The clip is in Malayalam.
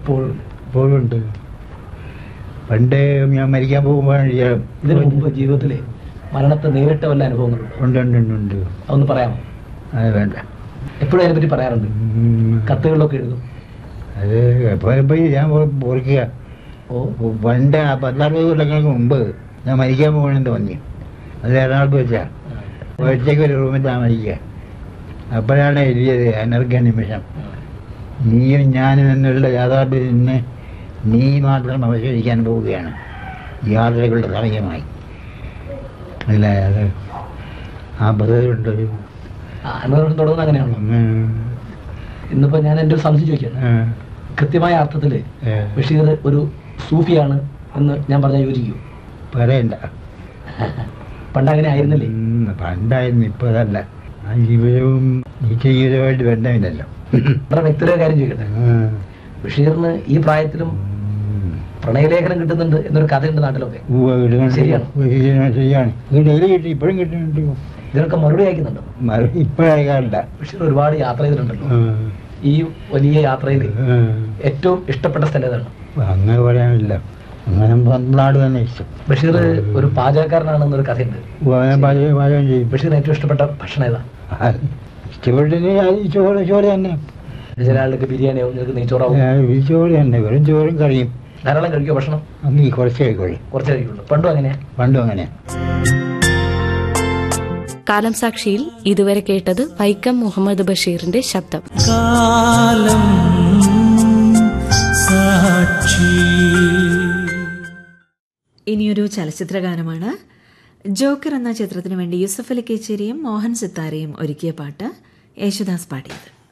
ഇപ്പോൾ ഇപ്പോഴുണ്ട് പണ്ട് ഞാൻ മരിക്കാൻ പോകുമ്പോൾ ഇതിനു മുമ്പ് ജീവിതത്തിലെ മരണത്തെ നേരിട്ട വല്ല അനുഭവങ്ങളുണ്ടോ ഉണ്ട് ഉണ്ട് ഉണ്ട് ഉണ്ട് അതൊന്ന് പറയാമോ അത് വേണ്ട എപ്പോഴും അതിനെപ്പറ്റി പറയാറുണ്ട് ഉം. കത്തുകളിലൊക്കെ എഴുതും അത് എപ്പോഴും പോയി ഞാൻ ഓ- ഓർക്കുക ഓ പണ്ട് ആ പത്തറുപത് കൊല്ലങ്ങൾക്ക് മുമ്പ് ഞാൻ മരിക്കാൻ പോകണമെന്ന് തോന്നി അത് എറണാകുളത്ത് വെച്ചാ ഒറ്റയ്ക്ക് ഒരു റൂമിൽ താമസിക്കുക അപ്പോഴാണ് എഴുതിയത് അനർഘ നിമിഷം നീയും ഞാനും എന്നുള്ള യാഥാർത്ഥ്യത്തിൽ നിന്ന് നീ മാത്രം അവശേഷിക്കാൻ പോവുകയാണ് യാത്രകളുടെ സമയമായി അല്ല അത് ആ പദ്ധതിയുണ്ട് ആ, അനുഭവം തുടങ്ങുന്നത് അങ്ങനെയാണല്ലോ ഇന്നിപ്പോ ഞാൻ എൻ്റെ ഒരു സംശയം ചോദിക്കുകയാണ് കൃത്യമായ അർത്ഥത്തില് ബഷീർ ഒരു സൂഫിയാണ് എന്ന് ഞാൻ പറഞ്ഞ യോജിക്കൂ പറയണ്ട പണ്ട് അങ്ങനെ ആയിരുന്നില്ലേ ഉം, പണ്ടായിരുന്നു ഇപ്പൊ അതല്ല ആ ജീവിതവും ഈ ജീവിതവുമായിട്ട് ബന്ധമില്ലല്ലോ വളരെ വ്യക്തിയുടെ കാര്യം ചോദിക്കട്ടെ ഉം. ബഷീറിന് ഈ പ്രായത്തിലും ഉം. പ്രണയലേഖനം കിട്ടുന്നുണ്ട് എന്നൊരു കഥയുണ്ട് നാട്ടിലൊക്കെ ഉവ്വ് കിട്ടുന്നുണ്ട്. ശരിയാണ്. ശരിയാണ് ശരിയാണ് ഇത് ഡെയിലി കിട്ടി ഇപ്പോഴും കിട്ടുന്നുണ്ട് ഇതിനൊക്കെ മറുപടി അയക്കുന്നുണ്ടോ മറു- ഇപ്പോഴായിക്കാറില്ല ബഷീർ ഒരുപാട് യാത്ര ചെയ്തിട്ടുണ്ടല്ലോ ഉം. ഈ വലിയ യാത്രയിൽ ഉം. ഏറ്റവും ഇഷ്ടപ്പെട്ട സ്ഥലം ഏതാണ് അങ്ങനെ പറയാനില്ല അങ്ങനെ സ്വന്തം നാട് തന്നെ ഇഷ്ടം ബഷീർ ഒരു പാചകക്കാരനാണെന്നൊരു കഥയുണ്ട് ഞാൻ പാചകം പാചകം ചെയ്യും ബഷീറിന് ഏറ്റവും ഇഷ്ടപ്പെട്ട ഭക്ഷണം ഏതാ ആ, ഇഷ്ടപ്പെട്ടത് ഈ ചോറ് ചോറ് തന്നെ ചില ആളുകൾക്ക് ബിരിയാണിയാവും നിനക്ക് നെയ്ച്ചോറാവും ആ, ഈ ചോറ് തന്നെ വെറും ചോറും കറിയും ധാരാളം കഴിക്കുമോ ഭക്ഷണം അന്ന് ഈ കുറച്ച് കഴിക്കുള്ളൂ കുറച്ച് കഴിക്കുള്ളൂ പണ്ടും അങ്ങനെയാ പണ്ടും അങ്ങനെ കാലം സാക്ഷിയിൽ ഇതുവരെ കേട്ടത് വൈക്കം മുഹമ്മദ് ബഷീറിന്റെ ശബ്ദം കാലം സാക്ഷി ഇനിയൊരു ചലച്ചിത്ര ഗാനമാണ് ജോക്കർ എന്ന ചിത്രത്തിനു വേണ്ടി യൂസഫ് അലി കേച്ചേരിയും മോഹൻ സിത്താരയും ഒരുക്കിയ പാട്ട് യേശുദാസ് പാടിയത്